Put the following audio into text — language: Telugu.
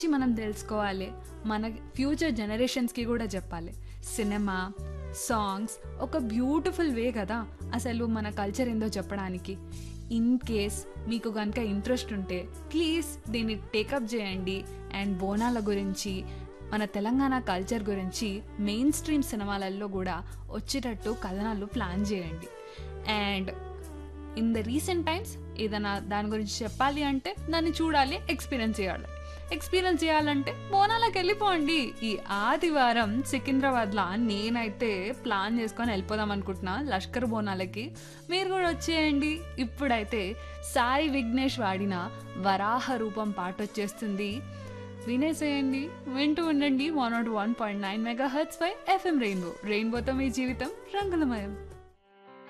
మనం తెలుసుకోవాలి మన ఫ్యూచర్ జనరేషన్స్కి కూడా చెప్పాలి సినిమా సాంగ్స్ ఒక బ్యూటిఫుల్ వే కదా అసలు మన కల్చర్ ఏందో చెప్పడానికి ఇన్ కేస్ మీకు కనుక ఇంట్రెస్ట్ ఉంటే ప్లీజ్ దీన్ని టేకప్ చేయండి అండ్ బోనాల గురించి మన తెలంగాణ కల్చర్ గురించి మెయిన్ స్ట్రీమ్ సినిమాలలో కూడా వచ్చేటట్టు కథనాలు ప్లాన్ చేయండి and in the recent times ఏదైనా దాని గురించి చెప్పాలి అంటే దాన్ని చూడాలి ఎక్స్పీరియన్స్ చేయాలి ఎక్స్పీరియన్స్ చేయాలంటే బోనాలకు వెళ్ళిపోండి ఈ ఆదివారం సికింద్రాబాద్లో నేనైతే ప్లాన్ చేసుకొని వెళ్ళిపోదాం అనుకుంటున్నా లష్కర్ బోనాలకి మీరు కూడా వచ్చేయండి ఇప్పుడైతే సాయి విఘ్నేష్ వాడిన వరాహ రూపం పాట వచ్చేస్తుంది వినేసేయండి వింటూ ఉండండి one nought one point nine megahertz పై ఎఫ్ఎం రెయిన్బో రెయిన్బోతో మీ జీవితం రంగులమయం